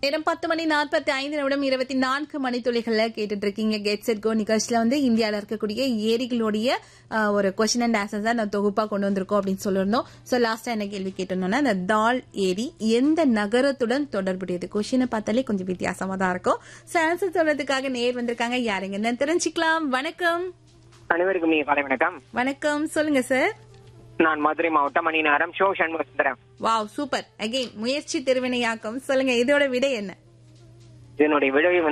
நேரம் பத்து மணி நாற்பத்தி ஐந்து நிமிடம் இருபத்தி நான்கு மணித்துளிகள்ல கேட்டுட்டு இருக்கீங்க கெட் செட் கோ நிகழ்ச்சியில வந்து இந்தியால இருக்கக்கூடிய ஏரிகளுடைய ஆஹ், ஒரு கொஸ்டின் அண்ட் ஆன்சர்ஸ் தான் நான் தொகுப்பா கொண்டு வந்திருக்கோம் அப்படின்னு சொல்லியிருந்தோம் சோ லாஸ்டா என்ன கேள்வி கேட்டிருந்தோம்னா இந்த தால் ஏரி எந்த நகரத்துடன் தொடர்புடையது கொஸ்டினை பார்த்தாலே கொஞ்சம் வித்தியாசமா தான் இருக்கும் சோ ஆன்சர் சொல்றதுக்காக நேர் வந்திருக்காங்க யாருங்க என்னன்னு தெரிஞ்சுக்கலாம் வணக்கம் அனைவருக்கும் இனிய காலை வணக்கம் வணக்கம் சொல்லுங்க சார் நான் மதுரை மாவட்டம் மணிநகரம் ஷோ Shanmuga Sundaram wow super again முயற்சி திருவினையாக்கம் சொல்லுங்க இதோட விடை என்ன இதனுடைய விளைவு